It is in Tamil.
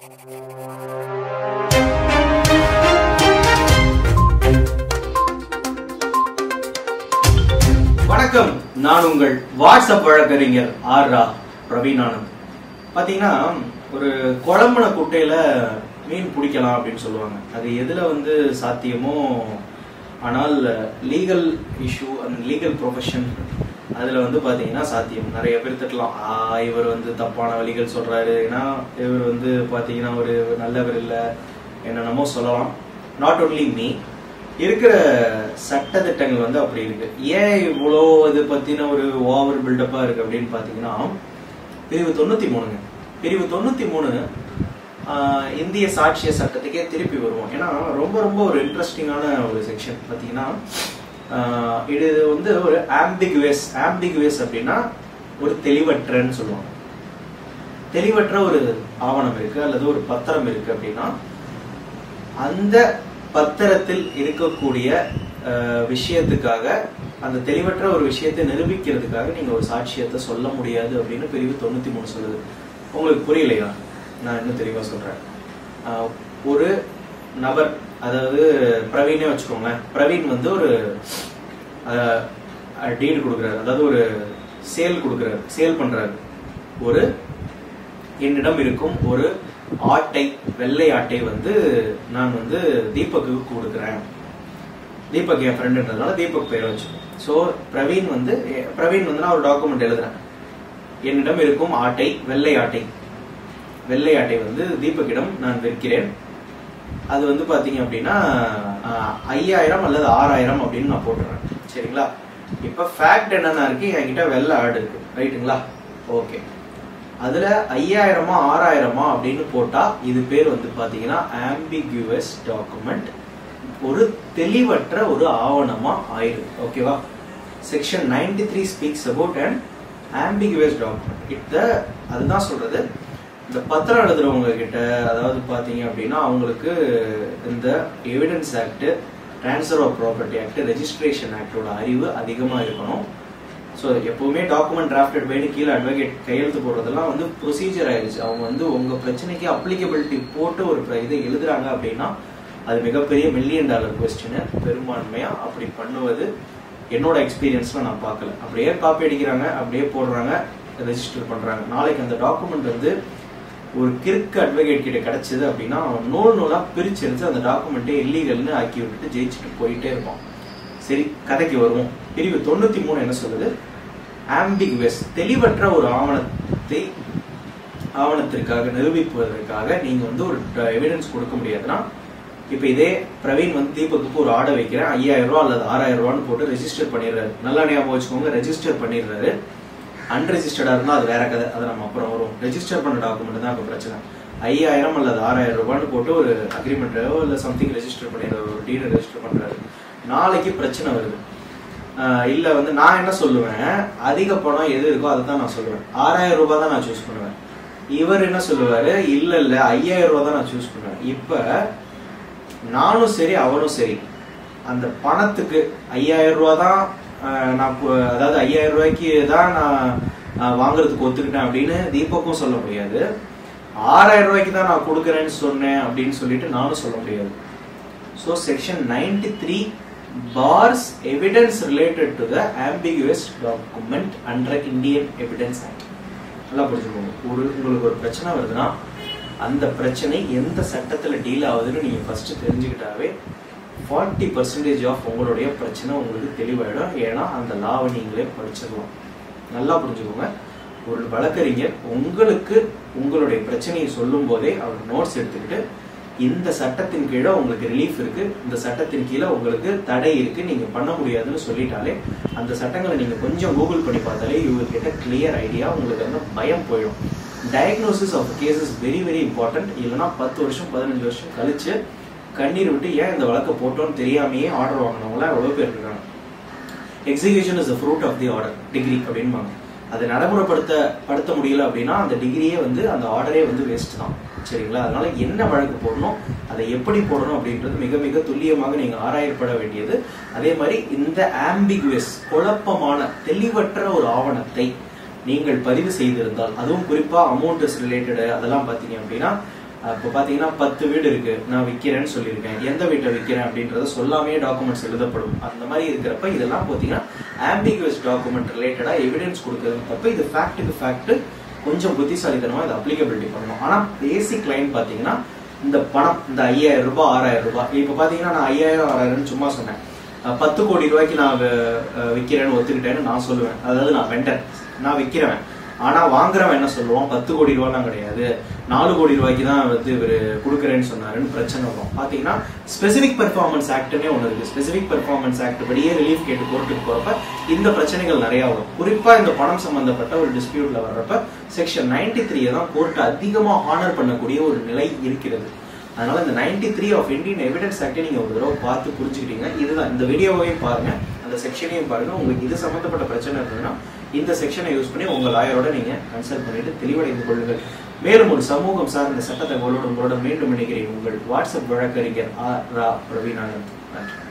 வணக்கம் நான் உங்கள் வாட்ஸ்அப் வழக்கறிஞர் ஆர் ரா பிரவீனானந்த் பாத்தீங்கன்னா ஒரு குழம்புன குட்டையில மீன் பிடிக்கலாம் அப்படின்னு சொல்லுவாங்க அது எதுல வந்து சாத்தியமோ ஆனால் லீகல் இஷ்யூ அந்த லீகல் ப்ரொஃபஷன் அதுல வந்து பாத்தீங்கன்னா சாத்தியம் நிறைய பேர் திட்டலாம் ஆ இவர் வந்து தப்பான வழிகள் சொல்றாரு ஏன்னா இவர் வந்து பாத்தீங்கன்னா ஒரு நல்லவர் இல்ல என்னென்னமோ சொல்லலாம் நாட் only மீ இருக்கிற சட்ட திட்டங்கள் வந்து அப்படி இருக்கு ஏன் இவ்வளோ இது பத்தின ஒரு ஓவர் பில்டப்பா இருக்கு அப்படின்னு பாத்தீங்கன்னா பிரிவு தொண்ணூத்தி மூணுங்க பிரிவு தொண்ணூத்தி மூணு ஆஹ், இந்திய சாட்சிய சட்டத்துக்கே திருப்பி வருவோம் ஏன்னா ரொம்ப ரொம்ப ஒரு இன்ட்ரெஸ்டிங்கான ஒரு செக்ஷன் பாத்தீங்கன்னா ஆஹ், இது வந்து ஒரு ஆம்பிகுவேஸ் ஆம்பிகுவேஸ் அப்படின்னா ஒரு தெளிவற்றன்னு சொல்லுவாங்க தெளிவற்ற ஒரு ஆவணம் இருக்கு அல்லது ஒரு பத்திரம் இருக்கு அப்படின்னா அந்த பத்திரத்தில் இருக்கக்கூடிய அஹ், விஷயத்துக்காக அந்த தெளிவற்ற ஒரு விஷயத்தை நிரூபிக்கிறதுக்காக நீங்க ஒரு சாட்சியத்தை சொல்ல முடியாது அப்படின்னு பிரிவு தொண்ணூத்தி மூணு சொல்லுது உங்களுக்கு புரியலையா நான் இன்னும் தெளிவா சொல்றேன் அஹ், ஒரு நபர் அதாவது பிரவீனே வச்சுக்கோங்களேன் பிரவீன் வந்து ஒரு டீடு கொடுக்குறாரு அதாவது ஒரு சேல் கொடுக்குறாரு சேல் பண்றாரு ஒரு என்னிடம் இருக்கும் ஒரு ஆட்டை வெள்ளை ஆட்டை வந்து நான் வந்து தீபக்கு கொடுக்குறேன் தீபக் என் ஃப்ரெண்டுன்றதுனால தீபக் பேர் வச்சு ஸோ பிரவீன் வந்து எ- பிரவீன் வந்து நான் ஒரு டாக்குமெண்ட் எழுதுறேன் என்னிடம் இருக்கும் ஆட்டை வெள்ளை ஆட்டை வெள்ளை ஆட்டை வந்து தீபக்கிடம் நான் விற்கிறேன் அது வந்து பாத்தீங்க அப்படின்னா ஆஹ், ஐயாயிரம் அல்லது ஆறாயிரம் அப்படின்னு நான் போட்டுறேன் சரிங்களா இப்ப ஃபேக்ட் என்னன்னா இருக்கு என்கிட்ட வெள்ளை ஆடு இருக்கு ரைட்டுங்களா ஓகே அதுல ஐயாயிரமா ஆறாயிரமா அப்படின்னு போட்டா இது பேர் வந்து பாத்தீங்கன்னா ஆம்பிகுவஸ் டாக்குமெண்ட் ஒரு தெளிவற்ற ஒரு ஆவணமா ஆயிடுது ஓகேவா section 93 three speaks about and ambiguous document it அதுதான் சொல்றது இந்த பத்திரம் எழுதுறவங்க கிட்ட அதாவது பாத்தீங்க அப்படின்னா அவங்களுக்கு இந்த evidence act transfer of property act registration ஆக்டோட அறிவு அதிகமா இருக்கணும் ஸோ எப்பவுமே டாக்குமெண்ட் டிராஃப்டட் பைனு கீழே அட்வொகேட் கையெழுத்து போடுறதெல்லாம் வந்து ப்ரொசீஜர் ஆயிடுச்சு அவங்க வந்து உங்க பிரச்சனைக்கு அப்ளிகபிலிட்டி போட்டு ஒரு பிர- இதை எழுதுறாங்க அப்படின்னா அது மிகப்பெரிய மில்லியன் டாலர் கொஸ்டின் பெரும்பான்மையா அப்படி பண்ணுவது என்னோட எக்ஸ்பீரியன்ஸ்ல நான் பார்க்கல அப்படியே காப்பி அடிக்கிறாங்க அப்படியே போடுறாங்க ரெஜிஸ்டர் பண்றாங்க நாளைக்கு அந்த டாக்குமெண்ட் வந்து ஒரு கிறுக்கு அட்வொகேட் கிட்ட கிடைச்சது அப்படின்னா அவன் நூல் நூலா பிரிச்சு எடுத்து அந்த டாக்குமெண்ட்டே இல்லீகல்னு ஆக்கி விட்டுட்டு ஜெயிச்சுட்டு போயிட்டே இருப்பான் சரி கதைக்கு வருவோம் பிரிவு தொண்ணூத்தி மூணு என்ன சொல்லுது ஆம்பிகுவஸ் தெளிவற்ற ஒரு ஆவணத்தை ஆவணத்திற்காக நிரூபிப்பதற்காக நீங்க வந்து ஒரு எவிடன்ஸ் கொடுக்க முடியாதுன்னா இப்ப இதே பிரவீன் வந்து தீபக்கு ஒரு ஆர்டர் வைக்கிறேன் ஐயாயிரம் ரூபாய் அல்லது ஆறாயிரம் ரூபான்னு போட்டு ரெஜிஸ்டர் பண்ணிடுறாரு நல்லா ஞாபகம் வச்சுக்கோங்க ரெஜிஸ்டர் பண்ணிடுறாரு அன்ரெஜிஸ்டர்டா இருந்தா அது வேற கதை அது நம்ம அப்புறம் வரும் ரெஜிஸ்டர் பண்ண டாக்குமெண்ட் தான் இப்ப பிரச்சனை ஐயாயிரம் அல்லது ஆறாயிரம் ரூபான்னு போட்டு ஒரு அக்ரிமெண்ட்டோ இல்ல சம்திங் ரெஜிஸ்டர் பண்ணிடுறாரு ஒரு டீடை ரெஜிஸ்டர் பண்றாரு நாளைக்கு பிரச்சனை வருது ஆஹ் இல்ல வந்து நான் என்ன சொல்லுவேன் அதிக பணம் எது இருக்கோ அதை தான் நான் சொல்லுவேன் ஆறாயிரம் ரூபாய் தான் நான் சூஸ் பண்ணுவேன் இவர் என்ன சொல்லுவாரு இல்ல இல்ல ஐயாயிரம் ரூபாய் தான் நான் சூஸ் பண்ணுவேன் இப்ப நானும் சரி அவரும் சரி அந்த பணத்துக்கு ஐயாயிரம் ரூபாய் தான் ஆஹ், நான் பு- அதாவது ஐயாயிரம் ரூபாய்க்கு தான் நான் ஆஹ், வாங்குறதுக்கு ஒத்துக்கிட்டேன் அப்படின்னு தீபக்கும் சொல்ல முடியாது ஆறாயிரம் ரூபாய்க்கு தான் நான் கொடுக்குறேன்னு சொன்னேன் அப்படின்னு சொல்லிட்டு நானும் சொல்ல முடியாது so section 93 three bars evidence related to the ambiguous document under Indian Evidence Act நல்லா புரிஞ்சுக்கோங்க ஒரு உங்களுக்கு ஒரு பிரச்சனை வருதுன்னா அந்த பிரச்சனை எந்த சட்டத்துல டீல் ஆகுதுன்னு நீங்க ஃபர்ஸ்ட் தெரிஞ்சுக்கிட்டாவே ஃபார்ட்டி பர்சன்டேஜ் ஆஃப் உங்களுடைய பிரச்சனை உங்களுக்கு தெளிவாயிடும் ஏன்னா அந்த லாவை நீங்களே படிச்சிடலாம் நல்லா புரிஞ்சுக்கோங்க ஒரு வழக்கறிஞர் உங்களுக்கு உங்களுடைய பிரச்சனையை சொல்லும் போதே அவர் நோட்ஸ் எடுத்துக்கிட்டு இந்த சட்டத்தின் கீழே உங்களுக்கு ரிலீஃப் இருக்கு இந்த சட்டத்தின் கீழே உங்களுக்கு தடை இருக்கு நீங்க பண்ண முடியாதுன்னு சொல்லிட்டாலே அந்த சட்டங்களை நீங்க கொஞ்சம் கூகுள் பண்ணி பார்த்தாலே you will get clear idea உங்களுக்கு வந்து பயம் போயிடும் diagnosis of case is very very important இல்லைன்னா பத்து வருஷம் பதினஞ்சு வருஷம் கழிச்சு கண்ணீர் விட்டு ஏன் இந்த வழக்கை போட்டோம்னு தெரியாமையே ஆர்டர் வாங்கினவங்களாம் எவ்வளவு பேர் இருக்காங்க execution is the fruit of the order degree அப்படின்பாங்க அதை நடைமுறைப்படுத்த படுத்த முடியல அப்படின்னா அந்த டிகிரியே வந்து அந்த ஆர்டரே வந்து வேஸ்ட் தான் சரிங்களா அதனால என்ன வழக்கு போடணும் அதை எப்படி போடணும் அப்படின்றது மிக மிக துல்லியமாக நீங்க ஆராயப்பட வேண்டியது அதே மாதிரி இந்த ஆம்பிகுவஸ் குழப்பமான தெளிவற்ற ஒரு ஆவணத்தை நீங்கள் பதிவு செய்திருந்தால் அதுவும் குறிப்பா அமௌண்ட் ரிலேட்டட் அதெல்லாம் பாத்தீங்க அப்படின்னா இப்போ பாத்தீங்கன்னா பத்து வீடு இருக்கு நான் விற்கிறேன்னு சொல்லியிருக்கேன் எந்த வீட்டை விற்கிறேன் அப்படின்றத சொல்லாமே டாக்குமெண்ட்ஸ் எழுதப்படும் அந்த மாதிரி இருக்கிறப்ப இதெல்லாம் பார்த்தீங்கன்னா ஆம்பிகுவஸ் டாக்குமெண்ட் ரிலேட்டடா எவிடன்ஸ் கொடுக்கறது தப்ப இது ஃபேக்ட்டுக்கு ஃபேக்ட் கொஞ்சம் புத்திசாலித்தனமா இதை அப்ளிகபிலிட்டி பண்ணணும் ஆனா பேசிக் லைன் பாத்தீங்கன்னா இந்த பணம் இந்த ஐயாயிரம் ரூபாய் ஆறாயிரம் ரூபாய் இப்ப பாத்தீங்கன்னா நான் ஐயாயிரம் ஆறாயிரம்னு சும்மா சொன்னேன் அஹ் பத்து கோடி ரூபாய்க்கு நான் வி- அஹ் விக்கிறேன்னு ஒத்துக்கிட்டேன்னு நான் சொல்லுவேன் அதாவது நான் வெண்டர் நான் விக்கிறவன் ஆனா வாங்குறவன் என்ன சொல்லுவான் பத்து கோடி ரூபாய்லாம் கிடையாது நாலு கோடி ரூபாய்க்கு தான் வந்து இவர் கொடுக்குறேன்னு சொன்னாருன்னு பிரச்சனை வரும் பாத்தீங்கன்னா ஸ்பெசிபிக் பெர்ஃபார்மன்ஸ் ஆக்ட்னே ஒன்று இருக்கு ஸ்பெசிபிக் பெர்ஃபார்மன்ஸ் ஆக்ட் படியே ரிலீஃப் கேட்டு கோர்ட்டுக்கு போறப்ப இந்த பிரச்சனைகள் நிறைய வரும் குறிப்பா இந்த பணம் சம்பந்தப்பட்ட ஒரு டிஸ்பியூட்ல வர்றப்ப செக்ஷன் நைன்டி த்ரீயை தான் கோர்ட் அதிகமா ஹானர் பண்ணக்கூடிய ஒரு நிலை இருக்கிறது அதனால இந்த ninety three of Indian evidence ஆக்டை நீங்க ஒரு தடவை பார்த்து புரிஞ்சுக்கிட்டீங்க இதுதான் இந்த வீடியோவையும் பாருங்க அந்த செக்ஷனையும் பாருங்க உங்களுக்கு இது சம்பந்தப்பட்ட பிரச்சனை இருந்ததுன்னா இந்த செக்ஷனை யூஸ் பண்ணி உங்க லாயரோட நீங்க கன்சல்ட் பண்ணிட்டு தெளிவடைந்து கொள்ளுங்கள் மேலும் ஒரு சமூகம் சார்ந்த சட்ட தகவலோடு உங்களோட மீண்டும் இணைகிறேன் உங்கள் வாட்ஸ்அப் வழக்கறிஞர் ஆர் ரா பிரவீனானந்த் நன்றி